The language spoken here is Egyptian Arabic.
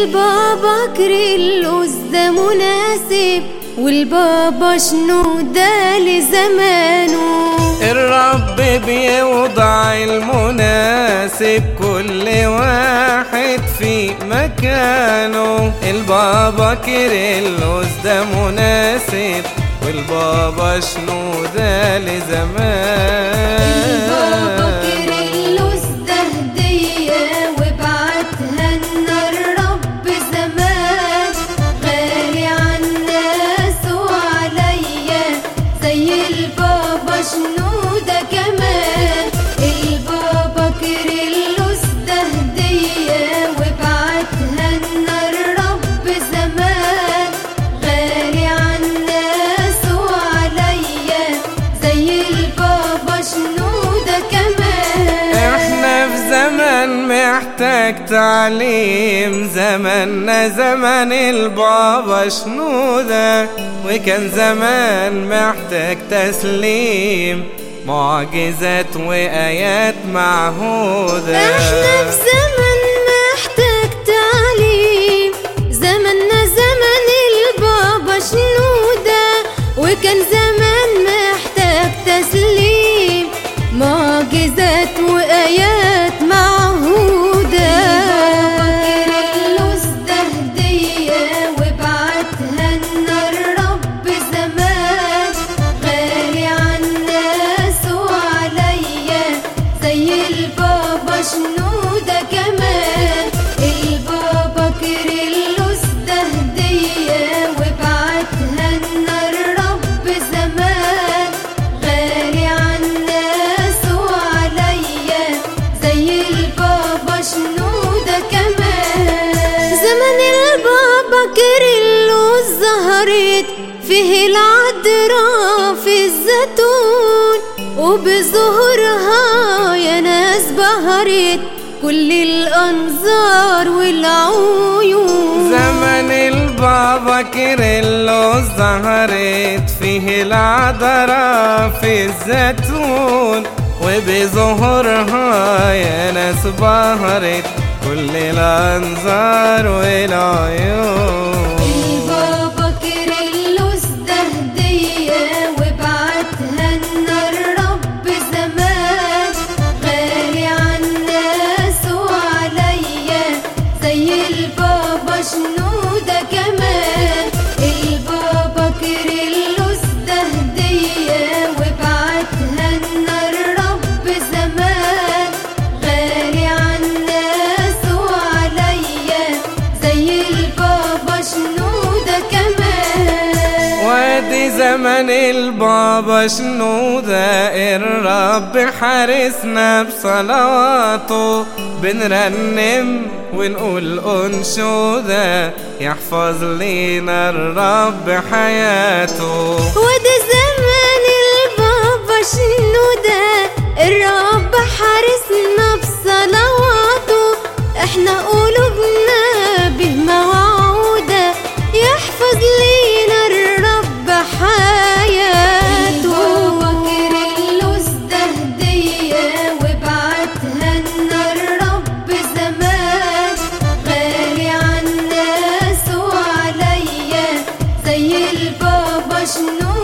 البابا كريلوس ده مناسب والبابا شنو ده لزمانه الرب بيوضع المناسب كل واحد في مكانه البابا كيرلس ده مناسب والبابا شنو ده لزمان البابا كريلوس ده هدية وبعتها لنا الرب زمان غالي عالناس وعليا زي البابا شنو ده كمان البابا كريلوس ده هدية وبعتها لنا الرب زمان غالي عالناس وعليا زي البابا شنو ده كمان احنا في زمن محتاج تعليم زمننا زمن البابا شنو ده وكان زمان محتاج تسليم معجزات وآيات معهودة احنا في زمن محتاج تعليم زمننا زمن البابا شنو ده وكان زمان محتاج تسليم معجزات وآيات معهودة كيرلس ده هدية وبعتها لنا الرب زمان غالي عالناس وعليا زي البابا شنو ده كمان البابا كيرلس ده هدية وبعتها لنا الرب زمان غالي عالناس وعليا زي البابا شنو ده كمان زمن البابا كيرلس ظهرت فيه العذراء في الزيتون وبظهورها يا ناس بهرت كل الأنظار والعيون زمن البابا كيرلو ظهرت فيه العذراء في الزيتون وبظهورها يا ناس بهرت كل الأنظار والعيون البابا كيرلس ده هدية وبعتها لنا الرب زمان غالي عالناس وعليا زي البابا شنو ده كمان البابا كيرلس ده هدية وبعتها لنا الرب زمان غالي عالناس وعليا زي البابا شنو ده كمان وادي زمن البابا شنو ده الرب حارسنا بصلواته بنرنم ونقول أنشودة يحفظ لينا الرب حياته وده زمان البابا شنو ده الرب حارسنا بصلواته احنا قلوبنا به موعودة يحفظ لينا الرب حياته كيرلس ده هدية وبعتها لنا الرب زمان غالي عالناس وعليا زي البابا شنو